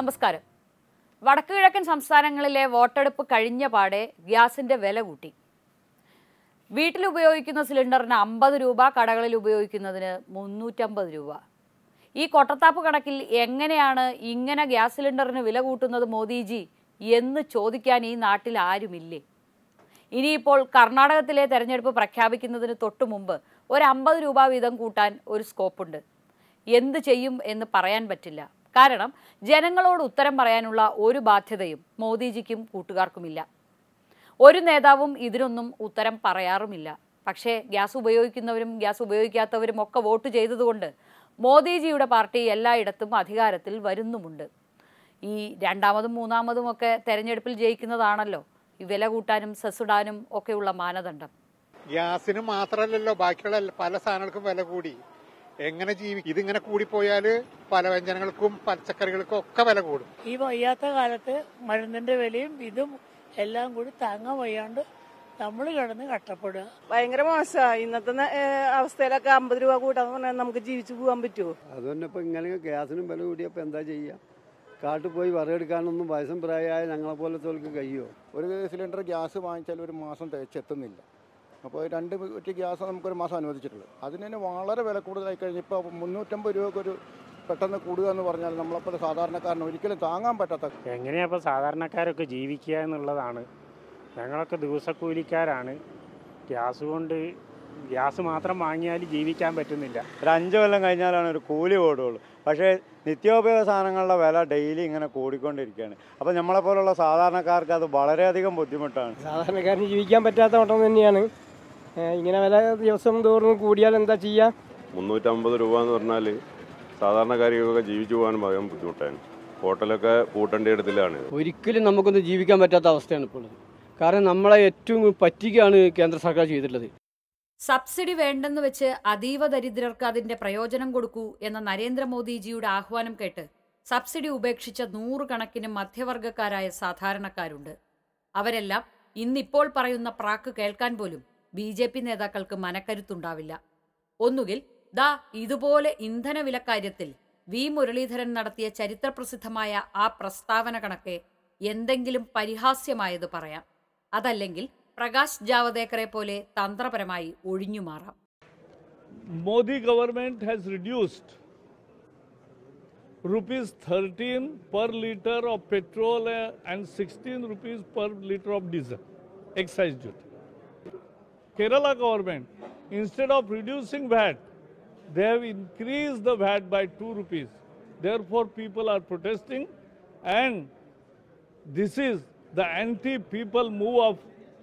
നമസ്കാരം വടക്കു കിഴക്കൻ സംസ്ഥാനങ്ങളിലെ വോട്ടെടുപ്പ് കഴിഞ്ഞ പാടെ ഗ്യാസിന്റെ വില കൂട്ടി വീട്ടിൽ ഉപയോഗിക്കുന്ന സിലിണ്ടറിന് അമ്പത് രൂപ കടകളിൽ ഉപയോഗിക്കുന്നതിന് മുന്നൂറ്റമ്പത് രൂപ ഈ കൊട്ടത്താപ്പ് കണക്കിൽ എങ്ങനെയാണ് ഇങ്ങനെ ഗ്യാസ് സിലിണ്ടറിന് വില കൂട്ടുന്നത് മോദിജി എന്ന് ചോദിക്കാൻ ഈ നാട്ടിൽ ആരുമില്ലേ ഇനിയിപ്പോൾ കർണാടകത്തിലെ തെരഞ്ഞെടുപ്പ് പ്രഖ്യാപിക്കുന്നതിന് തൊട്ടു മുമ്പ് ഒരു അമ്പത് രൂപ വീതം കൂട്ടാൻ ഒരു സ്കോപ്പുണ്ട് എന്ത് ചെയ്യും എന്ന് പറയാൻ പറ്റില്ല കാരണം ജനങ്ങളോട് ഉത്തരം പറയാനുള്ള ഒരു ബാധ്യതയും മോദിജിക്കും കൂട്ടുകാർക്കുമില്ല ഒരു നേതാവും ഇതിനൊന്നും ഉത്തരം പറയാറുമില്ല പക്ഷേ ഗ്യാസ് ഉപയോഗിക്കുന്നവരും ഗ്യാസ് ഉപയോഗിക്കാത്തവരും ഒക്കെ വോട്ട് ചെയ്തതുകൊണ്ട് മോദിജിയുടെ പാർട്ടി എല്ലായിടത്തും അധികാരത്തിൽ വരുന്നുമുണ്ട് ഈ രണ്ടാമതും മൂന്നാമതും ഒക്കെ തെരഞ്ഞെടുപ്പിൽ ജയിക്കുന്നതാണല്ലോ ഈ വില കൂട്ടാനും സെസ്സിടാനും ഒക്കെയുള്ള മാനദണ്ഡം ഗ്യാസിന് മാത്രമല്ലല്ലോ ബാക്കിയുള്ള എല്ലാ- പല സാധനങ്ങൾക്കും വില കൂടി എങ്ങനെ ജീവി ഇതിങ്ങനെ കൂടിപ്പോയാൽ പലവ്യഞ്ജനങ്ങൾക്കും പച്ചക്കറികൾക്കും ഒക്കെ വില കൂടും ഈ വയ്യാത്ത കാലത്ത് മരുന്നിന്റെ വിലയും ഇതും എല്ലാം കൂടി താങ്ങാൻ വയ്യാണ്ട് നമ്മൾ കിടന്ന് കഷ്ടപ്പെടുക ഭയങ്കര മോശമാണ് ഇന്നത്തെ ന- ഏഹ് അവസ്ഥയിലൊക്കെ അമ്പത് രൂപ കൂട്ടാന്ന് പറഞ്ഞാൽ നമുക്ക് ജീവിച്ചു പോകാൻ പറ്റുമോ അത് തന്നെ ഇപ്പം ഇങ്ങനെ ഗ്യാസിനും വില കൂടിയപ്പോൾ എന്താ ചെയ്യുക കാട്ടിൽ പോയി വിറകെടുക്കാനൊന്നും വയസ്സും പ്രായമായ ഞങ്ങളെ പോലത്തെ കഴിയുമോ ഒരു സിലിണ്ടർ ഗ്യാസ് വാങ്ങിച്ചാൽ ഒരു മാസം തികച്ചെത്തുന്നില്ല അപ്പോൾ രണ്ട് കുറ്റി ഗ്യാസ് നമുക്കൊരു മാസം അനുവദിച്ചിട്ടുള്ളൂ അതിന് തന്നെ വളരെ വില കൂടുതലായി കഴിഞ്ഞപ്പോൾ മുന്നൂറ്റമ്പത് രൂപക്കൊരു പെട്ടെന്ന് കൂടുക എന്ന് പറഞ്ഞാൽ നമ്മളെപ്പോലെ സാധാരണക്കാരന് ഒരിക്കലും താങ്ങാൻ പറ്റാത്ത എങ്ങനെയാ ഇപ്പോൾ സാധാരണക്കാരൊക്കെ ജീവിക്കുക എന്നുള്ളതാണ് ഞങ്ങളൊക്കെ ദിവസക്കൂലിക്കാരാണ് ഗ്യാസ് കൊണ്ട് ഗ്യാസ് മാത്രം വാങ്ങിയാൽ ജീവിക്കാൻ പറ്റുന്നില്ല ഒരു അഞ്ച് കൊല്ലം കഴിഞ്ഞാലാണ് ഒരു കൂലി ഓടുകയുള്ളൂ പക്ഷേ നിത്യോപയോഗ സാധനങ്ങളുടെ വില ഡെയിലി ഇങ്ങനെ കൂടിക്കൊണ്ടിരിക്കുകയാണ് അപ്പോൾ നമ്മളെപ്പോലുള്ള സാധാരണക്കാർക്ക് അത് വളരെയധികം ബുദ്ധിമുട്ടാണ് സാധാരണക്കാരന് ജീവിക്കാൻ പറ്റാത്ത ഓട്ടം തന്നെയാണ് ഏഹ് ഇങ്ങനെ വില ദിവസം തോറും കൂടിയാൽ എന്താ ചെയ്യുക മുന്നൂറ്റമ്പത് രൂപ എന്ന് പറഞ്ഞാൽ സാധാരണക്കാരികൾക്ക് ജീവിച്ചു പോകാൻ ഭയം ബുദ്ധിമുട്ടാണ് ഹോട്ടലൊക്കെ പൂട്ടേണ്ട ഇടത്തിലാണ് ഒരിക്കലും നമുക്കൊന്നും ജീവിക്കാൻ പറ്റാത്ത അവസ്ഥയാണ് ഇപ്പോൾ ഉള്ളത് കാരണം നമ്മളെ ഏറ്റവും പറ്റിക്കുകയാണ് കേന്ദ്ര സർക്കാർ ചെയ്തിട്ടുള്ളത് സബ്സിഡി വേണ്ടെന്ന് വെച്ച് അതീവ ദരിദ്രർക്ക് അതിന്റെ പ്രയോജനം കൊടുക്കൂ എന്ന നരേന്ദ്രമോദിജിയുടെ ആഹ്വാനം കേട്ട് സബ്സിഡി ഉപേക്ഷിച്ച നൂറുകണക്കിന് മധ്യവർഗക്കാരായ സാധാരണക്കാരുണ്ട് അവരെല്ലാം ഇന്നിപ്പോൾ പറയുന്ന പ്രാക്ക് കേൾക്കാൻ പോലും ബി ജെ പി നേതാക്കൾക്ക് മനക്കരുത്തുണ്ടാവില്ല ഒന്നുകിൽ ദാ ഇതുപോലെ ഇന്ധന വിലക്കാര്യത്തിൽ വി മുരളീധരൻ നടത്തിയ ചരിത്രപ്രസിദ്ധമായ ആ പ്രസ്താവന കണക്കെ എന്തെങ്കിലും പരിഹാസ്യമായത് പറയാം അതല്ലെങ്കിൽ പ്രകാശ് ജാവദേക്കറെ പോലെ തന്ത്രപരമായി ഒഴിഞ്ഞുമാറാം Modi government has reduced rupees 13 per liter of petrol uh, and 16 rupees per liter of diesel excise duty. Kerala government, instead of reducing VAT, they have increased the VAT by 2 rupees. Therefore, people are protesting and this is the anti-people move of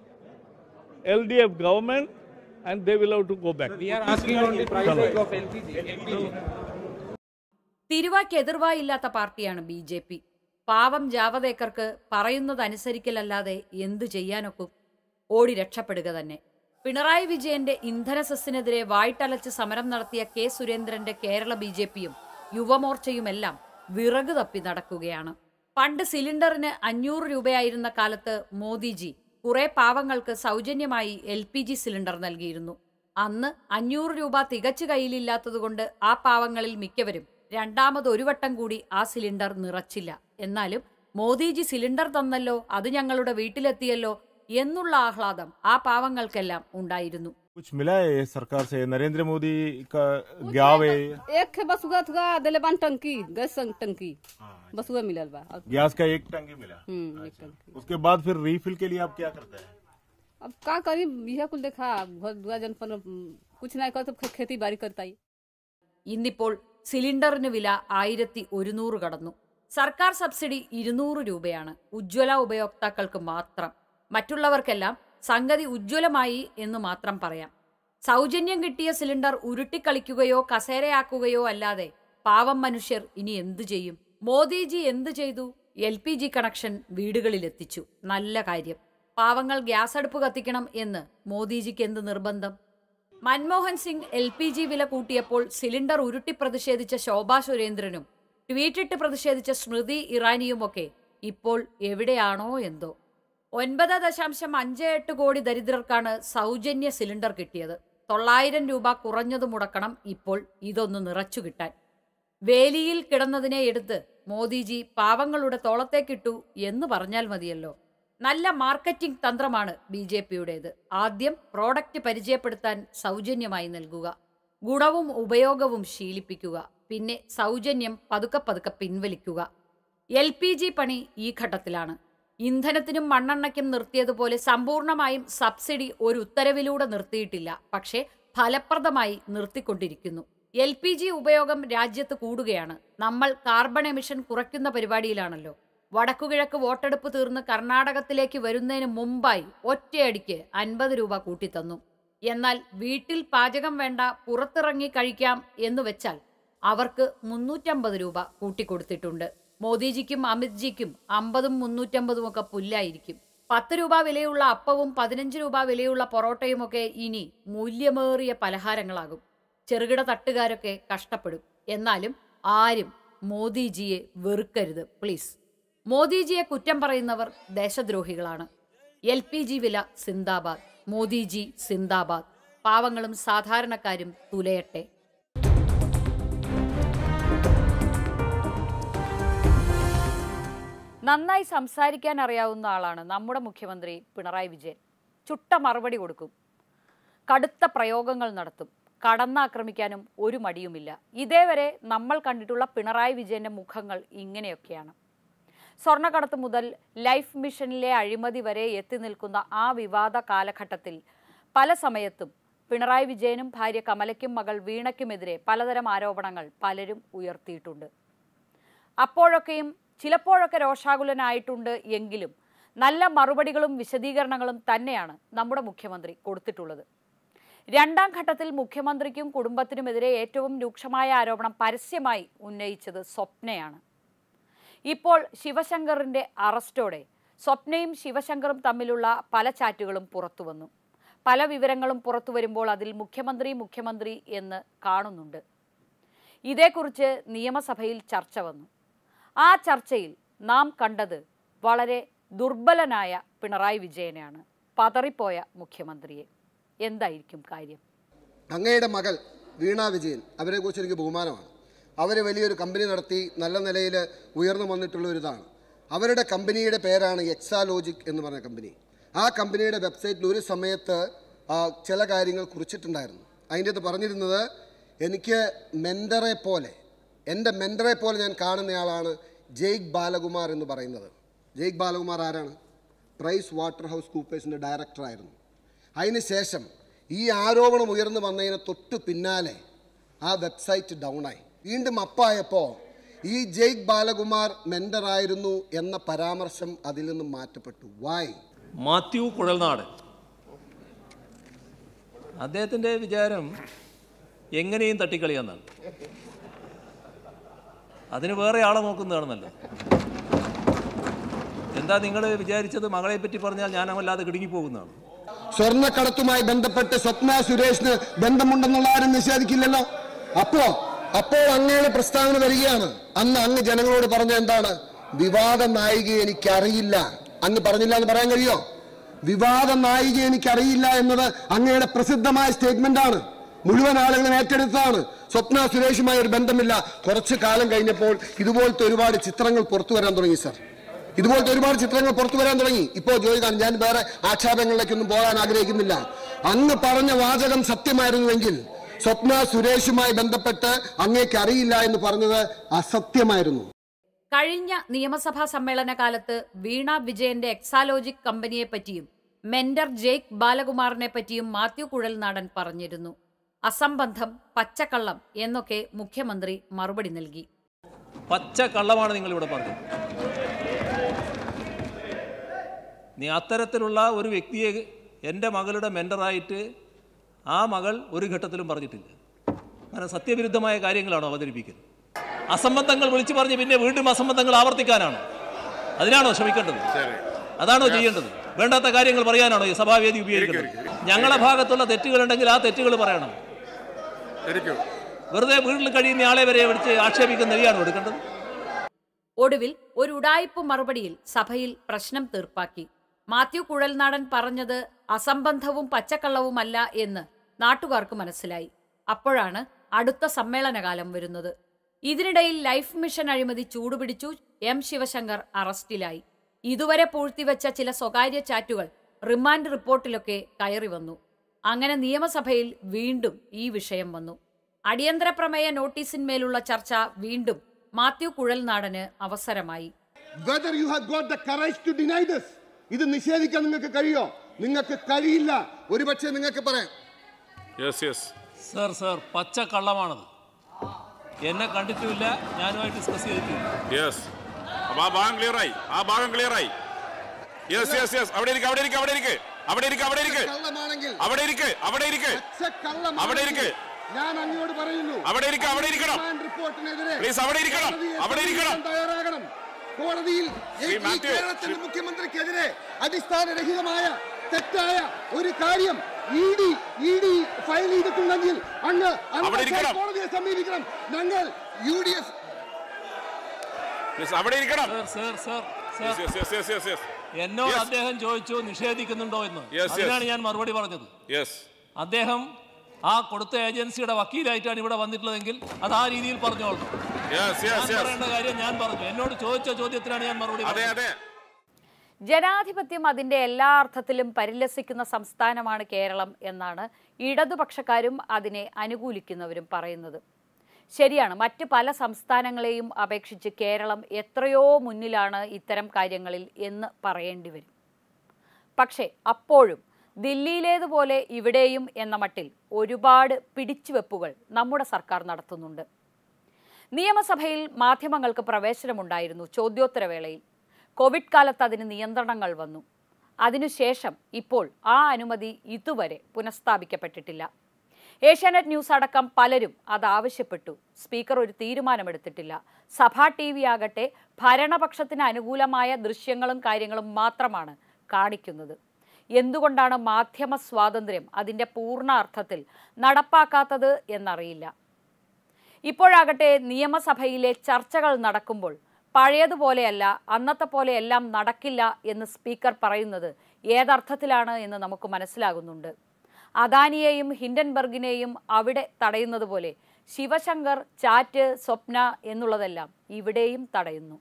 LDF government and they will have to go back. We are asking on the price hike of LPG. തിരുവായ്ക്ക് എതിർവായില്ലാത്ത പാർട്ടിയാണ് B J P പാവം ജാവദേക്കർക്ക് പറയുന്നതനുസരിക്കലല്ലാതെ എന്തു ചെയ്യാനൊക്കും ഓടി രക്ഷപ്പെടുക തന്നെ പിണറായി വിജയന്റെ ഇന്ധന സെസ്സിനെതിരെ വായ്ട്ടലച്ച് സമരം നടത്തിയ കെ സുരേന്ദ്രന്റെ കേരള ബി ജെ പിയും യുവമോർച്ചയുമെല്ലാം വിറക് തപ്പി നടക്കുകയാണ് പണ്ട് സിലിണ്ടറിന് അഞ്ഞൂറ് രൂപയായിരുന്ന കാലത്ത് മോദിജി കുറെ പാവങ്ങൾക്ക് സൗജന്യമായി എൽ പി ജി സിലിണ്ടർ നൽകിയിരുന്നു അന്ന് അഞ്ഞൂറ് രൂപ തികച്ചു കയ്യിലില്ലാത്തതുകൊണ്ട് ആ പാവങ്ങളിൽ മിക്കവരും രണ്ടാമത് ഒരു വട്ടം കൂടി ആ സിലിണ്ടർ നിറച്ചില്ല എന്നാലും മോദിജി സിലിണ്ടർ തന്നല്ലോ അത് ഞങ്ങളുടെ വീട്ടിലെത്തിയല്ലോ എന്നുള്ള ആഹ്ലാദം ആ പാവങ്ങൾക്കെല്ലാം ഉണ്ടായിരുന്നു कुछ मिला है सरकार से नरेंद्र मोदी का गाँव है एक है बसुआ थुआ दिले बान टंकी गैस संग टंकी बसुआ मिलल बा अब गैस का एक टंकी मिला हम्म, एक टंकी उसके बाद फिर रीफिल के लिए आप क्या करते हैं अब का करी यह कुल देखा घर दुआ जन पर कुछ नहीं कर तो खे- खेती बाड़ी करता ही ഇന്നിപ്പോൾ സിലിണ്ടറിന് വില ആയിരത്തി ഒരുന്നൂറ് കടന്നു സർക്കാർ സബ്സിഡി ഇരുന്നൂറ് രൂപയാണ് ഉജ്ജ്വല ഉപയോക്താക്കൾക്ക് മാത്രം മറ്റുള്ളവർക്കെല്ലാം സംഗതി ഉജ്ജ്വലമായി എന്ന് മാത്രം പറയാം സൗജന്യം കിട്ടിയ സിലിണ്ടർ ഉരുട്ടിക്കളിക്കുകയോ കസേരയാക്കുകയോ അല്ലാതെ പാവം മനുഷ്യർ ഇനി എന്തു ചെയ്യും മോദിജി എന്തു ചെയ്തു എൽ പി ജി കണക്ഷൻ വീടുകളിലെത്തിച്ചു നല്ല കാര്യം പാവങ്ങൾ ഗ്യാസ് അടുപ്പ് കത്തിക്കണം എന്ന് മോദിജിക്ക് എന്ത് നിർബന്ധം Manmohan Singh L P G വില കൂട്ടിയപ്പോൾ സിലിണ്ടർ ഉരുട്ടി പ്രതിഷേധിച്ച ശോഭാ സുരേന്ദ്രനും ട്വീറ്റിട്ട് പ്രതിഷേധിച്ച സ്മൃതി ഇറാനിയുമൊക്കെ ഇപ്പോൾ എവിടെയാണോ എന്തോ ഒൻപത് ദശാംശം അഞ്ച് എട്ട് കോടി ദരിദ്രർക്കാണ് സൗജന്യ സിലിണ്ടർ കിട്ടിയത് തൊള്ളായിരം രൂപ കുറഞ്ഞത് മുടക്കണം ഇപ്പോൾ ഇതൊന്ന് നിറച്ചു കിട്ടാൻ വേലിയിൽ കിടന്നതിനെ എടുത്ത് മോദിജി പാവങ്ങളുടെ തോളത്തേക്കിട്ടു എന്ന് പറഞ്ഞാൽ മതിയല്ലോ നല്ല മാർക്കറ്റിംഗ് തന്ത്രമാണ് ബി ജെ പിയുടേത് ആദ്യം പ്രോഡക്റ്റ് പരിചയപ്പെടുത്താൻ സൗജന്യമായി നൽകുക ഗുണവും ഉപയോഗവും ശീലിപ്പിക്കുക പിന്നെ സൗജന്യം പതുക്കെ പതുക്കെ പിൻവലിക്കുക എൽ പി ജി പണി ഈ ഘട്ടത്തിലാണ് ഇന്ധനത്തിനും മണ്ണെണ്ണയ്ക്കും നിർത്തിയതുപോലെ സമ്പൂർണമായും സബ്സിഡി ഒരു ഉത്തരവിലൂടെ നിർത്തിയിട്ടില്ല പക്ഷേ ഫലപ്രദമായി നിർത്തിക്കൊണ്ടിരിക്കുന്നു എൽ പി ജി ഉപയോഗം രാജ്യത്ത് കൂടുകയാണ് നമ്മൾ കാർബൺ എമിഷൻ കുറയ്ക്കുന്ന പരിപാടിയിലാണല്ലോ വടക്കുകിഴക്ക് വോട്ടെടുപ്പ് തീർന്ന് കർണാടകത്തിലേക്ക് വരുന്നതിന് മുമ്പായി ഒറ്റയടിക്ക് അൻപത് രൂപ കൂട്ടിത്തന്നു എന്നാൽ വീട്ടിൽ പാചകം വേണ്ട പുറത്തിറങ്ങി കഴിക്കാം എന്ന് വെച്ചാൽ അവർക്ക് മുന്നൂറ്റമ്പത് രൂപ കൂട്ടിക്കൊടുത്തിട്ടുണ്ട് മോദിജിക്കും അമിത്ജിക്കും അമ്പതും മുന്നൂറ്റമ്പതും ഒക്കെ പുല്ലായിരിക്കും പത്ത് രൂപ വിലയുള്ള അപ്പവും പതിനഞ്ച് രൂപ വിലയുള്ള പൊറോട്ടയുമൊക്കെ ഇനി മൂല്യമേറിയ പലഹാരങ്ങളാകും ചെറുകിട തട്ടുകാരൊക്കെ കഷ്ടപ്പെടും എന്നാലും ആരും മോദിജിയെ വെറുക്കരുത് പ്ലീസ് മോദിജിയെ കുറ്റം പറയുന്നവർ ദേശദ്രോഹികളാണ് എൽ പി ജി വില സിന്ദാബാദ് മോദിജി സിന്ദാബാദ് പാവങ്ങളും സാധാരണക്കാരും തുലയട്ടെ നന്നായി സംസാരിക്കാൻ അറിയാവുന്ന ആളാണ് നമ്മുടെ മുഖ്യമന്ത്രി പിണറായി വിജയൻ ചുട്ട മറുപടി കൊടുക്കും കടുത്ത പ്രയോഗങ്ങൾ നടത്തും കടന്നാക്രമിക്കാനും ഒരു മടിയുമില്ല ഇതേവരെ നമ്മൾ കണ്ടിട്ടുള്ള പിണറായി വിജയന്റെ മുഖങ്ങൾ ഇങ്ങനെയൊക്കെയാണ് സ്വർണ്ണക്കടത്ത് മുതൽ ലൈഫ് മിഷനിലെ അഴിമതി വരെ എത്തി നിൽക്കുന്ന ആ വിവാദ കാലഘട്ടത്തിൽ പല സമയത്തും പിണറായി വിജയനും ഭാര്യ കമലയ്ക്കും മകൾ വീണയ്ക്കുമെതിരെ പലതരം ആരോപണങ്ങൾ പലരും ഉയർത്തിയിട്ടുണ്ട് അപ്പോഴൊക്കെയും ചിലപ്പോഴൊക്കെ രോഷാകുലനായിട്ടുണ്ട് എങ്കിലും നല്ല മറുപടികളും വിശദീകരണങ്ങളും തന്നെയാണ് നമ്മുടെ മുഖ്യമന്ത്രി കൊടുത്തിട്ടുള്ളത് രണ്ടാം ഘട്ടത്തിൽ മുഖ്യമന്ത്രിക്കും കുടുംബത്തിനുമെതിരെ ഏറ്റവും രൂക്ഷമായ ആരോപണം പരസ്യമായി ഉന്നയിച്ചത് സ്വപ്നയാണ് ഇപ്പോൾ ശിവശങ്കറിന്റെ അറസ്റ്റോടെ സ്വപ്നയും ശിവശങ്കറും തമ്മിലുള്ള പല ചാറ്റുകളും പുറത്തു വന്നു പല വിവരങ്ങളും പുറത്തു വരുമ്പോൾ അതിൽ മുഖ്യമന്ത്രി മുഖ്യമന്ത്രി എന്ന് കാണുന്നുണ്ട് ഇതേക്കുറിച്ച് നിയമസഭയിൽ ചർച്ച വന്നു ആ ചർച്ചയിൽ നാം കണ്ടത് വളരെ ദുർബലനായ പിണറായി വിജയനെയാണ് പതറിപ്പോയ മുഖ്യമന്ത്രിയെ എന്തായിരിക്കും കാര്യം അങ്ങയുടെ മകൾ വീണ വിജയൻ അവരെക്കുറിച്ച് എനിക്ക് ബഹുമാനമാണ് അവർ വലിയൊരു കമ്പനി നടത്തി നല്ല നിലയിൽ ഉയർന്നു വന്നിട്ടുള്ള ഒരു ഇതാണ് അവരുടെ കമ്പനിയുടെ പേരാണ് എക്സാലോജിക് എന്ന് പറഞ്ഞ കമ്പനി ആ കമ്പനിയുടെ വെബ്സൈറ്റിൽ ഒരു സമയത്ത് ആ, ചില കാര്യങ്ങൾ കുറിച്ചിട്ടുണ്ടായിരുന്നു അതിൻ്റെ അത് പറഞ്ഞിരുന്നത് എനിക്ക് മെൻഡറെ പോലെ എൻ്റെ മെൻഡറെ പോലെ ഞാൻ കാണുന്നയാളാണ് ജയ്ക് ബാലകുമാർ എന്ന് പറയുന്നത് ജയ്ക് ബാലകുമാർ ആരാണ് പ്രൈസ് വാട്ടർ ഹൗസ് കൂപ്പേഴ്സിൻ്റെ ഡയറക്ടറായിരുന്നു അതിനുശേഷം ഈ ആരോപണം ഉയർന്നു വന്നതിന് തൊട്ട് പിന്നാലെ ആ വെബ്സൈറ്റ് ഡൗൺ ആയി വീണ്ടും അപ്പായപ്പോൾ ഈ ജയ്ക് ബാലകുമാർ മെൻഡറായിരുന്നു എന്ന പരാമർശം അതിൽ നിന്നും മാറ്റപ്പെട്ടു വായ് മാത്യു കുഴൽനാട് അദ്ദേഹത്തിൻ്റെ വിചാരം എങ്ങനെയും തട്ടിക്കളിയാന്നാണ് അതിന് വേറെ ആളെ നോക്കുന്നതാണെന്നല്ലോ എന്താ നിങ്ങൾ വിചാരിച്ചത് മകളെ പറ്റി പറഞ്ഞാൽ ഞാൻ വല്ലാതെ കിടുങ്ങിപ്പോകുന്നതാണ് സ്വർണ്ണക്കടത്തുമായി ബന്ധപ്പെട്ട് സ്വപ്ന സുരേഷിന് ബന്ധമുണ്ടെന്നുള്ള ആരും നിഷേധിക്കില്ലല്ലോ അപ്പോ അപ്പോൾ അങ്ങയുടെ പ്രസ്താവന വരികയാണ് അന്ന് അങ്ങ് ജനങ്ങളോട് പറഞ്ഞ എന്താണ് വിവാദ നായിക എനിക്കറിയില്ല അങ്ങ് പറഞ്ഞില്ല എന്ന് പറയാൻ കഴിയോ വിവാദ നായിക എനിക്കറിയില്ല എന്നത് അങ്ങയുടെ പ്രസിദ്ധമായ സ്റ്റേറ്റ്മെന്റ് ആണ് മുഴുവൻ ആളുകളും ഏറ്റെടുത്തതാണ് സ്വപ്ന സുരേഷുമായി ഒരു ബന്ധമില്ല കുറച്ചു കാലം കഴിഞ്ഞപ്പോൾ ഇതുപോലത്തെ ഒരുപാട് ചിത്രങ്ങൾ പുറത്തു വരാൻ തുടങ്ങി സർ ഇതുപോലത്തെ ഒരുപാട് ചിത്രങ്ങൾ പുറത്തു വരാൻ തുടങ്ങി ഇപ്പോൾ ജോയിക്കാൻ ഞാൻ വേറെ ആക്ഷേപങ്ങളിലേക്കൊന്നും പോകാൻ ആഗ്രഹിക്കുന്നില്ല അന്ന് പറഞ്ഞ വാചകം സത്യമായിരുന്നുവെങ്കിൽ സ്വപ്ന സുരേഷുമായി ബന്ധപ്പെട്ട് അങ്ങേക്ക് അറിയില്ല എന്ന് പറഞ്ഞത് അസത്യമായിരുന്നു കഴിഞ്ഞ നിയമസഭാ സമ്മേളന കാലത്ത് വീണ വിജയന്റെ എക്സാലോജിക് കമ്പനിയെ പറ്റിയും മെന്റർ ജേക്ക് ബാലകുമാറിനെ പറ്റിയും മാത്യു കുഴൽനാടൻ പറഞ്ഞിരുന്നു അസംബന്ധം പച്ചക്കള്ളം എന്നൊക്കെ മുഖ്യമന്ത്രി മറുപടി നൽകി പച്ച കള്ളമാണ് നിങ്ങളിവിടെ പറഞ്ഞത് നീ അത്തരത്തിലുള്ള ഒരു വ്യക്തിയെ എൻ്റെ മകളുടെ മെൻറ്ററായിട്ട് ആ മകൾ ഒരു ഘട്ടത്തിലും പറഞ്ഞിട്ടില്ല അങ്ങനെ സത്യവിരുദ്ധമായ കാര്യങ്ങളാണോ അവതരിപ്പിക്കുന്നത് അസംബന്ധങ്ങൾ വിളിച്ചു പറഞ്ഞ് പിന്നെ വീണ്ടും അസംബന്ധങ്ങൾ ആവർത്തിക്കാനാണോ അതിനാണോ ശ്രമിക്കേണ്ടത് അതാണോ ചെയ്യേണ്ടത് വേണ്ടാത്ത കാര്യങ്ങൾ പറയാനാണോ ഈ സഭാവേദി ഉപയോഗിക്കുന്നത് ഞങ്ങളെ ഭാഗത്തുള്ള തെറ്റുകളുണ്ടെങ്കിൽ ആ തെറ്റുകൾ പറയണം വെറുതെ വീട്ടിൽ കഴിയുന്ന ആളെ വരെ വിളിച്ച് ആക്ഷേപിക്കുന്ന നെയ്യാണോ എടുക്കേണ്ടത് ഒടുവിൽ ഒരു ഉടായിപ്പ് മറുപടിയിൽ സഭയിൽ പ്രശ്നം തീർപ്പാക്കി മാത്യു കുഴൽനാടൻ പറഞ്ഞത് അസംബന്ധവും പച്ചക്കള്ളവുമല്ല എന്ന് നാട്ടുകാർക്ക് മനസ്സിലായി അപ്പോഴാണ് അടുത്ത സമ്മേളനകാലം വരുന്നത് ഇതിനിടയിൽ ലൈഫ് മിഷൻ അഴിമതി ചൂടുപിടിച്ചു എം ശിവശങ്കർ അറസ്റ്റിലായി ഇതുവരെ പൂഴ്ത്തിവെച്ച ചില സ്വകാര്യ ചാറ്റുകൾ റിമാൻഡ് റിപ്പോർട്ടിലൊക്കെ കയറി വന്നു അങ്ങനെ നിയമസഭയിൽ വീണ്ടും ഈ വിഷയം വന്നു അടിയന്തര പ്രമേയ നോട്ടീസിന്മേലുള്ള ചർച്ച വീണ്ടും മാത്യു കുഴൽനാടന് അവസരമായി whether you have got the courage to deny this ഇത് നിഷേധിക്കാൻ നിങ്ങൾക്ക് കഴിയോ നിങ്ങൾക്ക് കഴിയില്ല ഒരുപക്ഷെ നിങ്ങൾക്ക് പറയാം യെസ് യെസ് സർ സർ പച്ച കള്ളമാണത് എന്നെ കണ്ടിട്ടുമില്ല ഞാനുമായിട്ട് ഡിസ്കസ് ചെയ്തിട്ടില്ല യെസ് അപ്പൊ ആ ഭാഗം ക്ലിയർ ആയി ആ ഭാഗം ക്ലിയർ ആയി യെസ് യെസ് യെസ് അവിടെ ഇരിക്ക് അവിടെ ഇരിക്ക് അവിടെ ഇരിക്ക് അവിടെ ഇരിക്ക് അവിടെ ഇരിക്ക് കള്ളമാണെങ്കിൽ അവിടെ ഇരിക്ക് അവിടെ ഇരിക്ക് കള്ളമാണെങ്കിൽ അവിടെ ഇരിക്ക് ഞാൻ അങ്ങോട്ട് പറയുന്നു അവിടെ ഇരിക്ക്, അവിടെ ഇരിക്കണം. റിമാൻഡ് റിപ്പോർട്ടിനെതിരെ Please, അവിടെ ഇരിക്കണം. കോടതിയെ അവിടെ ഇരിക്കണം. സമീപിക്കാൻ തയ്യാറാകണം കോടതിയിൽ ഈ- ശ്രീ ഈ മാത്യു, കേരളത്തിന്റെ മുഖ്യമന്ത്രിക്കെതിരെ അടിസ്ഥാനരഹിതമായ തെറ്റായ ഒരു കാര്യം E D E D file ചെയ്തിട്ടുണ്ടെങ്കിൽ അങ്ങ് അവിടെ അങ്ങ് ഇരിക്കണം. കോടതിയെ സമീപിക്കണം ഞങ്ങൾ യു ഡി എഫ് Please, അവിടെ ഇരിക്കണം sir sir Yes, yes, yes, yes, yes, yes. എന്നോട് Yes. അദ്ദേഹം ചോദിച്ചു നിഷേധിക്കുന്നുണ്ടോ എന്ന് Yes, yes. അതിനാണ് ഞാൻ മറുപടി പറഞ്ഞത് യെസ് അദ്ദേഹം ആ കൊടുത്ത ഏജൻസിയുടെ വക്കീലായിട്ടാണ് ഇവിടെ വന്നിട്ടുള്ളതെങ്കിൽ അത് ആ രീതിയിൽ പറഞ്ഞോളൂ യെസ് ഞാൻ യെസ് യെസ് പറയേണ്ട കാര്യം ഞാൻ പറഞ്ഞു എന്നോട് ചോദിച്ച ചോദ്യത്തിനാണ് ഞാൻ മറുപടി അതെ പറഞ്ഞത് അതെ ജനാധിപത്യം അതിന്റെ എല്ലാ അർത്ഥത്തിലും പരിലസിക്കുന്ന സംസ്ഥാനമാണ് കേരളം എന്നാണ് ഇടതുപക്ഷക്കാരും അതിനെ അനുകൂലിക്കുന്നവരും പറയുന്നത് ശരിയാണ് മറ്റ് പല സംസ്ഥാനങ്ങളെയും അപേക്ഷിച്ച് കേരളം എത്രയോ മുന്നിലാണ് ഇത്തരം കാര്യങ്ങളിൽ എന്ന് പറയേണ്ടി വരും പക്ഷേ അപ്പോഴും ദില്ലിയിലേതുപോലെ ഇവിടെയും എന്ന മട്ടിൽ ഒരുപാട് പിടിച്ചുവെപ്പുകൾ നമ്മുടെ സർക്കാർ നടത്തുന്നുണ്ട് നിയമസഭയിൽ മാധ്യമങ്ങൾക്ക് പ്രവേശനമുണ്ടായിരുന്നു ചോദ്യോത്തരവേളയിൽ കോവിഡ് കാലത്ത് അതിന് നിയന്ത്രണങ്ങൾ വന്നു അതിനുശേഷം ഇപ്പോൾ ആ അനുമതി ഇതുവരെ പുനഃസ്ഥാപിക്കപ്പെട്ടിട്ടില്ല ഏഷ്യാനെറ്റ് ന്യൂസ് അടക്കം പലരും അത് ആവശ്യപ്പെട്ടു സ്പീക്കർ ഒരു തീരുമാനമെടുത്തിട്ടില്ല സഭാ ടി വി ആകട്ടെ ഭരണപക്ഷത്തിന് അനുകൂലമായ ദൃശ്യങ്ങളും കാര്യങ്ങളും മാത്രമാണ് കാണിക്കുന്നത് എന്തുകൊണ്ടാണ് മാധ്യമ സ്വാതന്ത്ര്യം അതിൻ്റെ പൂർണ്ണ അർത്ഥത്തിൽ നടപ്പാക്കാത്തത് എന്നറിയില്ല ഇപ്പോഴാകട്ടെ നിയമസഭയിലെ ചർച്ചകൾ നടക്കുമ്പോൾ പഴയതുപോലെയല്ല അന്നത്തെ പോലെയെല്ലാം നടക്കില്ല എന്ന് സ്പീക്കർ പറയുന്നത് ഏതർത്ഥത്തിലാണ് എന്ന് നമുക്ക് മനസ്സിലാകുന്നുണ്ട് അദാനിയെയും ഹിൻഡൻബർഗിനെയും അവിടെ തടയുന്നത് പോലെ ശിവശങ്കർ ചാറ്റ് സ്വപ്ന എന്നുള്ളതെല്ലാം ഇവിടെയും തടയുന്നു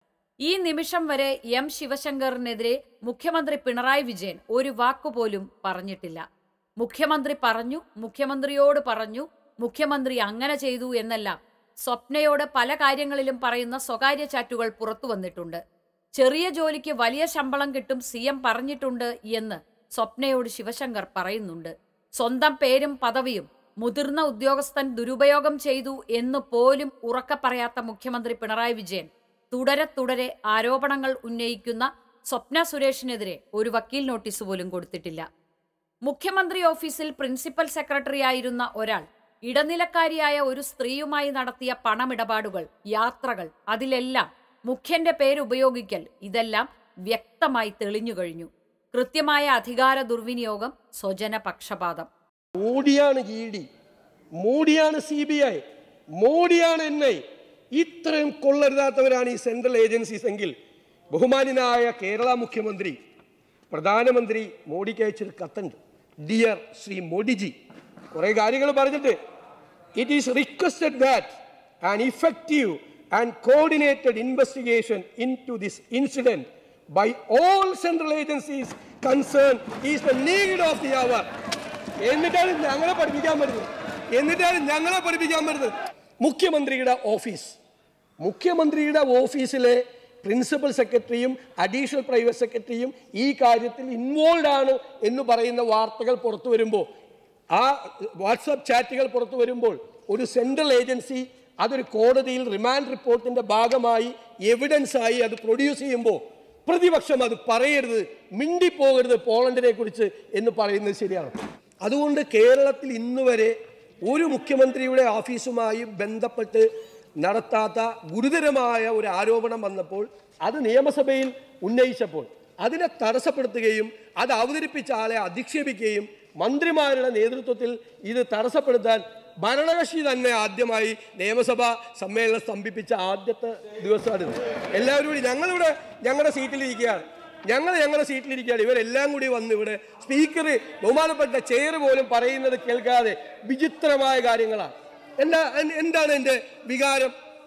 ഈ നിമിഷം വരെ എം ശിവശങ്കറിനെതിരെ മുഖ്യമന്ത്രി പിണറായി വിജയൻ ഒരു വാക്കുപോലും പറഞ്ഞിട്ടില്ല മുഖ്യമന്ത്രി പറഞ്ഞു മുഖ്യമന്ത്രിയോട് പറഞ്ഞു മുഖ്യമന്ത്രി അങ്ങനെ ചെയ്തു എന്നെല്ലാം സ്വപ്നയോട് പല കാര്യങ്ങളിലും പറയുന്ന സ്വകാര്യ ചാറ്റുകൾ പുറത്തു വന്നിട്ടുണ്ട് ചെറിയ ജോലിക്ക് വലിയ ശമ്പളം കിട്ടും സി എം പറഞ്ഞിട്ടുണ്ട് എന്ന് സ്വപ്നയോട് ശിവശങ്കർ പറയുന്നുണ്ട് സ്വന്തം പേരും പദവിയും മുതിർന്ന ഉദ്യോഗസ്ഥൻ ദുരുപയോഗം ചെയ്തു എന്ന് പോലും ഉറക്കെ പറയാത്ത മുഖ്യമന്ത്രി പിണറായി വിജയൻ തുടരെ തുടരെ ആരോപണങ്ങൾ ഉന്നയിക്കുന്ന സ്വപ്ന സുരേഷിനെതിരെ ഒരു വക്കീൽ നോട്ടീസ് പോലും കൊടുത്തിട്ടില്ല മുഖ്യമന്ത്രി ഓഫീസിൽ പ്രിൻസിപ്പൽ സെക്രട്ടറി ആയിരുന്ന ഒരാൾ ഇടനിലക്കാരിയായ ഒരു സ്ത്രീയുമായി നടത്തിയ പണമിടപാടുകൾ യാത്രകൾ അതിലെല്ലാം മുഖ്യന്റെ പേര് ഉപയോഗിക്കൽ ഇതെല്ലാം വ്യക്തമായി തെളിഞ്ഞു കഴിഞ്ഞു കൃത്യമായ അധികാര ദുർവിനിയോഗം സ്വജന പക്ഷപാതം മോഡിയാണ് ഇ ഡി മോഡിയാണ് സി ബി ഐ മോഡിയാണ് എൻ ഐ ഇത്രയും കൊള്ളരുതാത്തവരാണ് ഈ സെൻട്രൽ ഏജൻസീസ് എങ്കിൽ ബഹുമാനായ കേരള മുഖ്യമന്ത്രി പ്രധാനമന്ത്രി മോഡിക്ക് അയച്ചൊരു കത്തുണ്ട് ഡിയർ ശ്രീ മോഡിജി കുറേ കാര്യങ്ങൾ പറഞ്ഞിട്ട് it is requested that an effective and coordinated investigation in to this incident by all central agencies concern is the need of the അവർ എന്നിട്ടാണ് ഞങ്ങളെ പഠിപ്പിക്കാൻ വരുന്നത് എന്നിട്ടാണ് ഞങ്ങളെ പഠിപ്പിക്കാൻ വരുന്നത് മുഖ്യമന്ത്രിയുടെ ഓഫീസ് മുഖ്യമന്ത്രിയുടെ ഓഫീസിലെ പ്രിൻസിപ്പൽ സെക്രട്ടറിയും അഡീഷണൽ പ്രൈവറ്റ് സെക്രട്ടറിയും ഈ കാര്യത്തിൽ ഇൻവോൾവ് ആണ് എന്ന് പറയുന്ന വാർത്തകൾ പുറത്തു വരുമ്പോൾ ആ വാട്സപ്പ് ചാറ്റുകൾ പുറത്തു വരുമ്പോൾ ഒരു സെൻട്രൽ ഏജൻസി അതൊരു കോടതിയിൽ റിമാൻഡ് റിപ്പോർട്ടിന്റെ ഭാഗമായി എവിഡൻസ് ആയി അത് പ്രൊഡ്യൂസ് ചെയ്യുമ്പോൾ പ്രതിപക്ഷം അത് പറയരുത് മിണ്ടിപ്പോകരുത് പോളണ്ടിനെ കുറിച്ച് എന്ന് പറയുന്നത് ശരിയാണ് അതുകൊണ്ട് കേരളത്തിൽ ഇന്ന് വരെ ഒരു മുഖ്യമന്ത്രിയുടെ ഓഫീസുമായി ബന്ധപ്പെട്ട് നടത്താത്ത ഗുരുതരമായ ഒരു ആരോപണം വന്നപ്പോൾ അത് നിയമസഭയിൽ ഉന്നയിച്ചപ്പോൾ അതിനെ തടസ്സപ്പെടുത്തുകയും അത് അവതരിപ്പിച്ച ആളെ അധിക്ഷേപിക്കുകയും മന്ത്രിമാരുടെ നേതൃത്വത്തിൽ ഇത് തടസ്സപ്പെടുത്താൻ ഭരണകക്ഷി തന്നെ ആദ്യമായി നിയമസഭാ സമ്മേളനം സ്തംഭിപ്പിച്ച ആദ്യത്തെ ദിവസമാണിത് എല്ലാവരും കൂടി ഞങ്ങളിവിടെ ഞങ്ങളുടെ സീറ്റിലിരിക്കുകയാണ് ഞങ്ങൾ ഞങ്ങളുടെ സീറ്റിലിരിക്കുകയാണ് ഇവരെല്ലാം കൂടി വന്ന് ഇവിടെ സ്പീക്കർ ബഹുമാനപ്പെട്ട ചെയർ പോലും പറയുന്നത് കേൾക്കാതെ വിചിത്രമായ കാര്യങ്ങളാണ് എന്താ എൻ- എന്താണ് എൻ്റെ വികാരം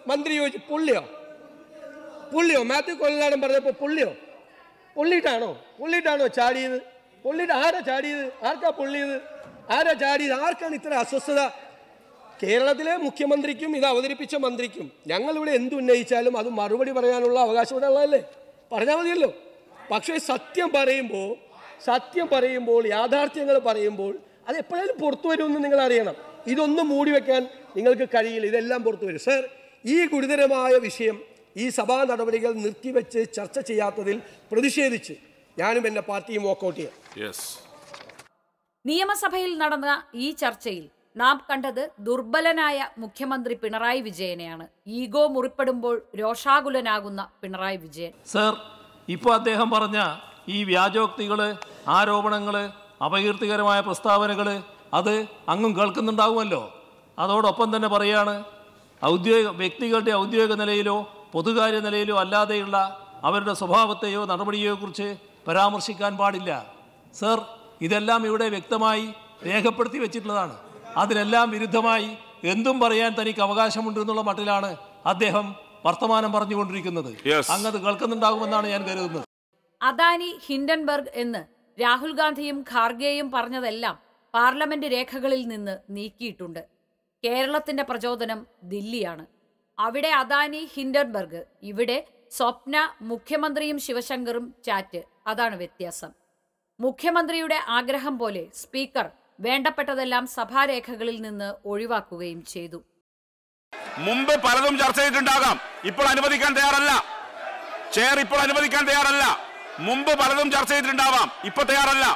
മന്ത്രി ചോദിച്ചു പുള്ളിയോ പുള്ളിയോ മാത്യു കൊല്ലാടൻ പറഞ്ഞപ്പോൾ പുള്ളിയോ പുള്ളിയിട്ടാണോ പുള്ളിയിട്ടാണോ ചാടിയത് പുള്ളിയിട്ട് ആരാ ചാടിയത് ആർക്കാ പൊള്ളിയത് ആരാ ചാടിയത് ആർക്കാണ് ഇത്ര അസ്വസ്ഥത കേരളത്തിലെ മുഖ്യമന്ത്രിക്കും ഇത് അവതരിപ്പിച്ച മന്ത്രിക്കും ഞങ്ങളിവിടെ എന്തുന്നയിച്ചാലും അത് മറുപടി പറയാനുള്ള അവകാശം ഇവിടെ ഉള്ളതല്ലേ പറഞ്ഞാൽ മതിയല്ലോ പക്ഷേ സത്യം പറയുമ്പോൾ സത്യം പറയുമ്പോൾ യാഥാർത്ഥ്യങ്ങൾ പറയുമ്പോൾ അത് എപ്പോഴായാലും പുറത്തു വരുമെന്ന് നിങ്ങൾ അറിയണം ഇതൊന്നും മൂടി വെക്കാൻ നിങ്ങൾക്ക് കഴിയില്ല ഇതെല്ലാം പുറത്തു വരും സർ ഈ ഗുരുതരമായ വിഷയം ഈ സഭാ നടപടികൾ നിർത്തിവെച്ച് ചർച്ച ചെയ്യാത്തതിൽ പ്രതിഷേധിച്ച് ഞാനും എൻ്റെ പാർട്ടിയും വോക്കൗട്ട് ചെയ്യാം നിയമസഭയിൽ നടന്ന ഈ ചർച്ചയിൽ നാം കണ്ടത് ദുർബലനായ മുഖ്യമന്ത്രി പിണറായി വിജയനെയാണ് ഈഗോ മുറിപ്പെടുമ്പോൾ രോഷാകുലനാകുന്ന പിണറായി വിജയൻ സർ ഇപ്പോൾ അദ്ദേഹം പറഞ്ഞ ഈ വ്യാജോക്തികൾ ആരോപണങ്ങൾ അപകീർത്തികരമായ പ്രസ്താവനകൾ അത് അങ്ങും കേൾക്കുന്നുണ്ടാകുമല്ലോ അതോടൊപ്പം തന്നെ പറയാണ് ഔദ്യോഗിക വ്യക്തികളുടെ ഔദ്യോഗിക നിലയിലോ പൊതുകാര്യ നിലയിലോ അല്ലാതെയുള്ള അവരുടെ സ്വഭാവത്തെയോ നടപടിയെയോ കുറിച്ച് പരാമർശിക്കാൻ പാടില്ല സർ ഇതെല്ലാം ഇവിടെ വ്യക്തമായി രേഖപ്പെടുത്തി വെച്ചിട്ടുള്ളതാണ് അതിനെല്ലാം വിരുദ്ധമായി എന്തും പറയാൻ തനിക്ക് അവകാശമുണ്ട് എന്നുള്ള മട്ടിലാണ് അദ്ദേഹം വർത്തമാനം പറഞ്ഞുകൊണ്ടിരിക്കുന്നത് അങ്ങത് കേൾക്കുന്നുണ്ടാകുമെന്നാണ് ഞാൻ കരുതുന്നത് അദാനി ഹിൻഡൻബർഗ് എന്ന് രാഹുൽ ഗാന്ധിയും ഖാർഗെയും പറഞ്ഞതെല്ലാം പാർലമെന്റ് രേഖകളിൽ നിന്ന് നീക്കിയിട്ടുണ്ട് കേരളത്തിന്റെ പ്രചോദനം ദില്ലിയാണ് അവിടെ അദാനി ഹിൻഡൻബർഗ് ഇവിടെ സ്വപ്ന മുഖ്യമന്ത്രിയും ശിവശങ്കറും ചാറ്റ് അതാണ് വ്യത്യാസം മുഖ്യമന്ത്രിയുടെ ആഗ്രഹം പോലെ സ്പീക്കർ വേണ്ടപ്പെട്ടതെല്ലാം സഭാരേഖകളിൽ നിന്ന് ഒഴിവാക്കുകയും ചെയ്തു മുമ്പ് പലതും ചർച്ച ചെയ്തിട്ടുണ്ടാകാം ഇപ്പോൾ അനുവദിക്കാൻ തയ്യാറല്ല ചെയർ ഇപ്പോൾ അനുവദിക്കാൻ തയ്യാറല്ല മുമ്പ് പലതും ചർച്ച ചെയ്തിട്ടുണ്ടാവാം ഇപ്പൊ തയ്യാറല്ല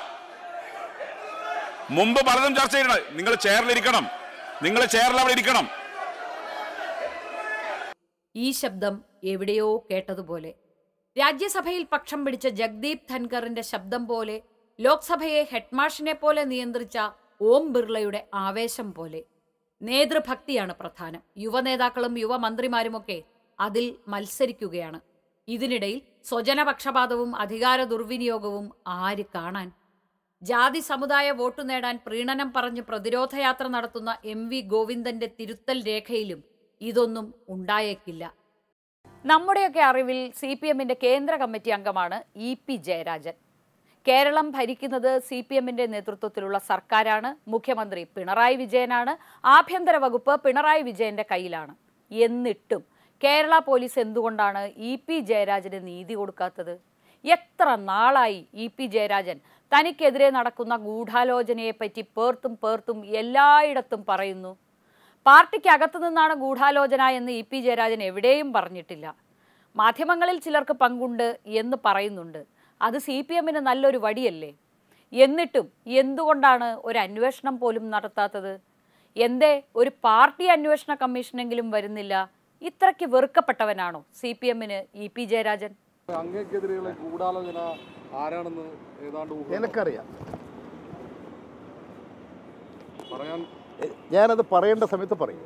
മുമ്പ് പലതും ചർച്ച ചെയ്തിട്ടുണ്ട് നിങ്ങൾ ചെയറിലിരിക്കണം നിങ്ങൾ ചെയറിൽ അവിടെ ഇരിക്കണം ഈ ശബ്ദം എവിടെയോ കേട്ടതുപോലെ രാജ്യസഭയിൽ പക്ഷം പിടിച്ച ജഗ്ദീപ് ധൻഖറിന്റെ ശബ്ദം പോലെ ലോക്സഭയെ ഹെഡ്മാഷിനെ പോലെ നിയന്ത്രിച്ച ഓം ബിർളയുടെ ആവേശം പോലെ നേതൃഭക്തിയാണ് പ്രധാനം യുവനേതാക്കളും യുവമന്ത്രിമാരുമൊക്കെ അതിൽ മത്സരിക്കുകയാണ് ഇതിനിടയിൽ സ്വജനപക്ഷപാതവും അധികാര ദുർവിനിയോഗവും ആര് കാണാൻ ജാതി സമുദായ വോട്ടു നേടാൻ പ്രീണനം പറഞ്ഞ് പ്രതിരോധയാത്ര നടത്തുന്ന എം വി ഗോവിന്ദന്റെ തിരുത്തൽ രേഖയിലും ഇതൊന്നും ഉണ്ടായേക്കില്ല നമ്മുടെയൊക്കെ അറിവിൽ സി പി എമ്മിന്റെ കേന്ദ്ര കമ്മിറ്റി അംഗമാണ് ഇ പി ജയരാജൻ കേരളം ഭരിക്കുന്നത് സി പി എമ്മിന്റെ നേതൃത്വത്തിലുള്ള സർക്കാരാണ് മുഖ്യമന്ത്രി പിണറായി വിജയനാണ് ആഭ്യന്തര വകുപ്പ് പിണറായി വിജയന്റെ കയ്യിലാണ് എന്നിട്ടും കേരള പോലീസ് എന്തുകൊണ്ടാണ് ഇ പി ജയരാജന് നീതി കൊടുക്കാത്തത് എത്ര നാളായി ഇ പി ജയരാജൻ തനിക്കെതിരെ നടക്കുന്ന ഗൂഢാലോചനയെപ്പറ്റി പേർത്തും പേർത്തും എല്ലായിടത്തും പറയുന്നു പാർട്ടിക്കകത്തു നിന്നാണ് ഗൂഢാലോചന എന്ന് ഇ പി ജയരാജൻ എവിടെയും പറഞ്ഞിട്ടില്ല മാധ്യമങ്ങളിൽ ചിലർക്ക് പങ്കുണ്ട് എന്ന് പറയുന്നുണ്ട് അത് സി പി എമ്മിന് നല്ലൊരു വടിയല്ലേ എന്നിട്ടും എന്തുകൊണ്ടാണ് ഒരു അന്വേഷണം പോലും നടത്താത്തത് എന്തേ ഒരു പാർട്ടി അന്വേഷണ കമ്മീഷനെങ്കിലും വരുന്നില്ല ഇത്രയ്ക്ക് വെറുക്കപ്പെട്ടവനാണോ സി പി എമ്മിന് ഇ പി ജയരാജൻ അങ്ങക്കെതിരെയുള്ള ഗൂഢാലോചന ആരാണെന്ന് ഏതാണ്ട് ഊഹം എനിക്കറിയാം പറയാൻ ഞാനത് പറയേണ്ട സമയത്ത് പറയും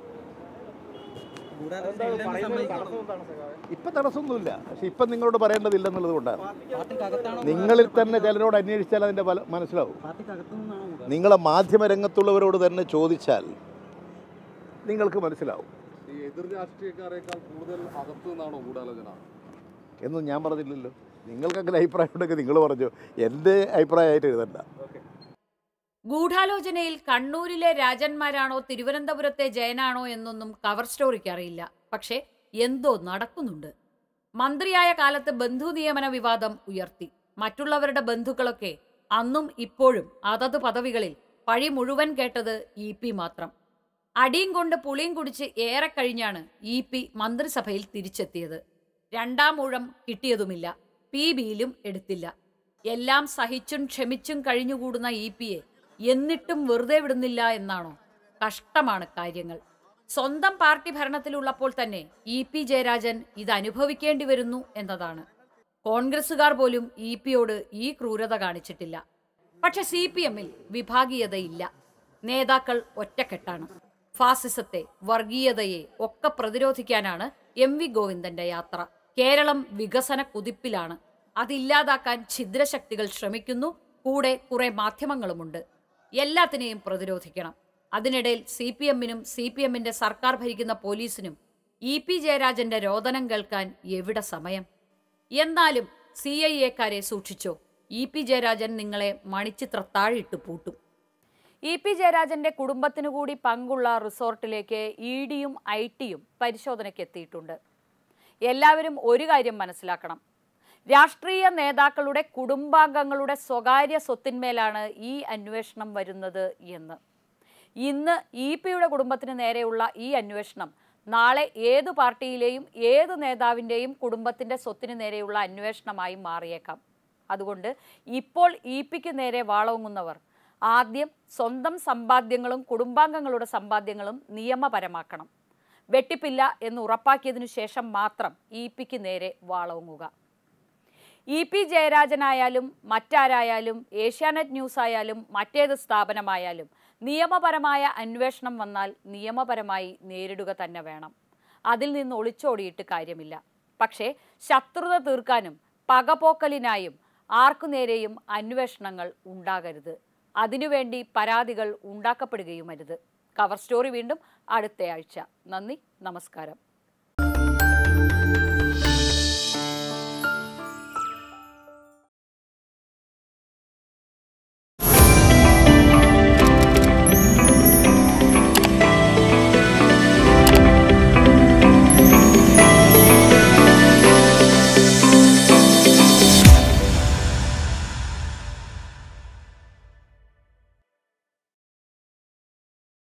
ഇപ്പൊ തടസ്സമൊന്നുമില്ല പക്ഷെ ഇപ്പം നിങ്ങളോട് പറയേണ്ടതില്ലെന്നുള്ളത് കൊണ്ടാണ് നിങ്ങളിൽ തന്നെ ചിലരോട് അന്വേഷിച്ചാൽ അതിന്റെ ഫലം മനസ്സിലാവും നിങ്ങളെ മാധ്യമ രംഗത്തുള്ളവരോട് തന്നെ ചോദിച്ചാൽ നിങ്ങൾക്ക് മനസ്സിലാവും ഈ എതിർ രാഷ്ട്രീയക്കാരെക്കാൾ കൂടുതൽ അകത്തു നിന്നാണോ ഗൂഢാലോചന എന്നും ഞാൻ പറഞ്ഞില്ലല്ലോ നിങ്ങൾക്ക് അങ്ങനെ അഭിപ്രായം ഉണ്ടെങ്കിൽ നിങ്ങൾ പറഞ്ഞു എൻ്റെ അഭിപ്രായമായിട്ട് എഴുതണ്ട ഗൂഢാലോചനയിൽ കണ്ണൂരിലെ രാജന്മാരാണോ തിരുവനന്തപുരത്തെ ജയനാണോ എന്നൊന്നും കവർ സ്റ്റോറിക്ക് അറിയില്ല പക്ഷേ എന്തോ നടക്കുന്നുണ്ട് മന്ത്രിയായ കാലത്ത് ബന്ധു നിയമന വിവാദം ഉയർത്തി മറ്റുള്ളവരുടെ ബന്ധുക്കളൊക്കെ അന്നും ഇപ്പോഴും അതത് പദവികളിൽ പഴി മുഴുവൻ കേട്ടത് ഇ പി മാത്രം അടിയും കൊണ്ട് പുളിയും കുടിച്ച് ഏറെ കഴിഞ്ഞാണ് ഇ പി മന്ത്രിസഭയിൽ തിരിച്ചെത്തിയത് രണ്ടാം ഊഴം കിട്ടിയതുമില്ല പി ബിയിലും എടുത്തില്ല എല്ലാം സഹിച്ചും ക്ഷമിച്ചും കഴിഞ്ഞുകൂടുന്ന ഇ പിയെ എന്നിട്ടും വെറുതെ വിടുന്നില്ല എന്നാണോ കഷ്ടമാണ് കാര്യങ്ങൾ സ്വന്തം പാർട്ടി ഭരണത്തിലുള്ളപ്പോൾ തന്നെ ഇ പി ജയരാജൻ ഇത് അനുഭവിക്കേണ്ടി വരുന്നു എന്നതാണ് കോൺഗ്രസുകാർ പോലും ഇ പിയോട് ഈ ക്രൂരത കാണിച്ചിട്ടില്ല പക്ഷെ സി പി എമ്മിൽ വിഭാഗീയതയില്ല നേതാക്കൾ ഒറ്റക്കെട്ടാണ് ഫാസിസത്തെ വർഗീയതയെ ഒക്കെ പ്രതിരോധിക്കാനാണ് എം വി ഗോവിന്ദന്റെ യാത്ര കേരളം വികസന കുതിപ്പിലാണ് അതില്ലാതാക്കാൻ ഛിദ്രശക്തികൾ ശ്രമിക്കുന്നു കൂടെ കുറെ മാധ്യമങ്ങളുമുണ്ട് എല്ലാത്തിനെയും പ്രതിരോധിക്കണം അതിനിടയിൽ സി പി എമ്മിനും സി പി എമ്മിന്റെ സർക്കാർ ഭരിക്കുന്ന പോലീസിനും ഇ പി ജയരാജന്റെ രോദനം കേൾക്കാൻ എവിടെ സമയം എന്നാലും സി ഐ എക്കാരെ സൂക്ഷിച്ചോ ഇ പി ജയരാജൻ നിങ്ങളെ മണിച്ചിത്രത്താഴിട്ട് പൂട്ടും ഇ പി ജയരാജന്റെ കുടുംബത്തിനു കൂടി പങ്കുള്ള റിസോർട്ടിലേക്ക് ഇ ഡിയും ഐ ടിയും പരിശോധനയ്ക്ക് എത്തിയിട്ടുണ്ട് എല്ലാവരും ഒരു കാര്യം മനസ്സിലാക്കണം രാഷ്ട്രീയ നേതാക്കളുടെ കുടുംബാംഗങ്ങളുടെ സ്വകാര്യ സ്വത്തിന്മേലാണ് ഈ അന്വേഷണം വരുന്നത് എന്ന് ഇന്ന് ഇ പിയുടെ കുടുംബത്തിന് നേരെയുള്ള ഈ അന്വേഷണം നാളെ ഏത് പാർട്ടിയിലെയും ഏത് നേതാവിൻ്റെയും കുടുംബത്തിൻ്റെ സ്വത്തിന് നേരെയുള്ള അന്വേഷണമായി മാറിയേക്കാം അതുകൊണ്ട് ഇപ്പോൾ ഇ പിക്ക് നേരെ വാളോങ്ങുന്നവർ ആദ്യം സ്വന്തം സമ്പാദ്യങ്ങളും കുടുംബാംഗങ്ങളുടെ സമ്പാദ്യങ്ങളും നിയമപരമാക്കണം വെട്ടിപ്പില്ല എന്ന് ഉറപ്പാക്കിയതിനു ശേഷം മാത്രം ഇ പിക്ക് നേരെ വാളോങ്ങുക ഇ പി ജയരാജനായാലും മറ്റാരായാലും ഏഷ്യാനെറ്റ് ന്യൂസ് ആയാലും മറ്റേത് സ്ഥാപനമായാലും നിയമപരമായ അന്വേഷണം വന്നാൽ നിയമപരമായി നേരിടുക തന്നെ വേണം അതിൽ നിന്ന് ഒളിച്ചോടിയിട്ട് കാര്യമില്ല പക്ഷേ ശത്രുത തീർക്കാനും പകപോക്കലിനായും ആർക്കു നേരെയും അന്വേഷണങ്ങൾ ഉണ്ടാകരുത് അതിനുവേണ്ടി പരാതികൾ ഉണ്ടാക്കപ്പെടുകയുമരുത് കവർ സ്റ്റോറി വീണ്ടും അടുത്തയാഴ്ച നന്ദി നമസ്കാരം